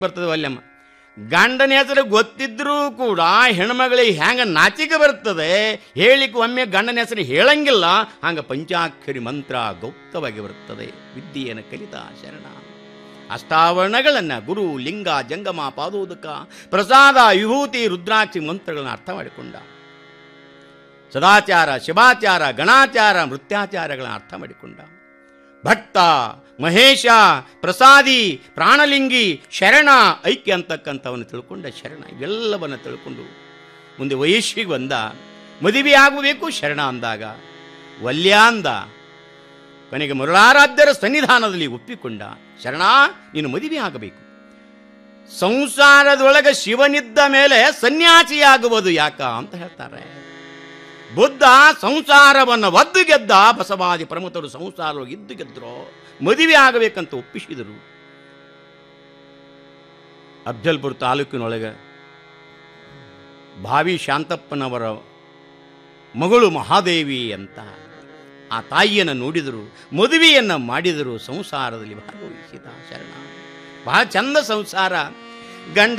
ಬರ್ತದೆ ವಲ್ಯಮ್ಮ ಗಂಡನ ಹೆಸರು ಗೊತ್ತಿದ್ರೂ ಕೂಡ ಹೆಣ್ಮಗಳಿಗೆ ಹ್ಯಾಂಗ ನಾಚಿಕೆ ಬರ್ತದೆ ಹೇಳಿಕ್ಕೆ ಒಮ್ಮೆ ಗಂಡನ ಹೆಸರು ಹೇಳಂಗಿಲ್ಲ ಹಂಗ ಪಂಚಾಕ್ಷರಿ ಮಂತ್ರ ಗೌಪ್ತವಾಗಿ ಬರ್ತದೆ ವಿದ್ಯೆಯನ್ನು ಕಲಿತ ಶರಣ ಅಷ್ಟಾವರಣಗಳನ್ನು ಗುರು ಲಿಂಗ ಜಂಗಮ ಪಾದೋದಕ ಪ್ರಸಾದ ವಿಭೂತಿ ರುದ್ರಾಕ್ಷಿ ಮಂತ್ರಗಳನ್ನು ಅರ್ಥ ಮಾಡಿಕೊಂಡ ಸದಾಚಾರ ಶಿವಾಚಾರ ಗಣಾಚಾರ ಮೃತ್ಯಾಚಾರಗಳನ್ನು ಅರ್ಥ ಮಾಡಿಕೊಂಡ ಭಕ್ತ ಮಹೇಶ ಪ್ರಸಾದಿ ಪ್ರಾಣಲಿಂಗಿ ಶರಣ ಐಕ್ಯ ಅಂತಕ್ಕಂಥವನ್ನು ತಿಳ್ಕೊಂಡ ಶರಣ ಇವೆಲ್ಲವನ್ನು ತಿಳ್ಕೊಂಡು ಮುಂದೆ ವಯಸ್ಸಿಗೆ ಬಂದ ಮದುವೆ ಆಗಬೇಕು ಶರಣ ಅಂದಾಗ ವಲ್ಯ ಅಂದ ಕೊನೆಗೆ ಮುರಳಾರಾಧ್ಯರ ಸನ್ನಿಧಾನದಲ್ಲಿ ಒಪ್ಪಿಕೊಂಡ ಶರಣ ನೀನು ಮದುವೆ ಆಗಬೇಕು ಸಂಸಾರದೊಳಗೆ ಶಿವನಿದ್ದ ಮೇಲೆ ಸನ್ಯಾಸಿಯಾಗುವುದು ಯಾಕ ಅಂತ ಹೇಳ್ತಾರೆ ಬುದ್ಧ ಸಂಸಾರವನ್ನು ಒದ್ದು ಗೆದ್ದ ಬಸವಾದಿ ಪ್ರಮುಖರು ಸಂಸಾರ ಇದ್ದು ಗೆದ್ರು ಮದುವೆ ಆಗಬೇಕಂತ ಒಪ್ಪಿಸಿದರು ಅಫ್ಜಲ್ಪುರ ತಾಲೂಕಿನೊಳಗೆ ಭಾವಿ ಶಾಂತಪ್ಪನವರ ಮಗಳು ಮಹಾದೇವಿ ಅಂತ ಆ ತಾಯಿಯನ್ನು ನೋಡಿದರು ಮದುವೆಯನ್ನು ಮಾಡಿದರು ಸಂಸಾರದಲ್ಲಿ ಭಾಗವಹಿಸಿದ ಶರಣ ಬಹಳ ಚಂದ ಸಂಸಾರ ಗಂಡ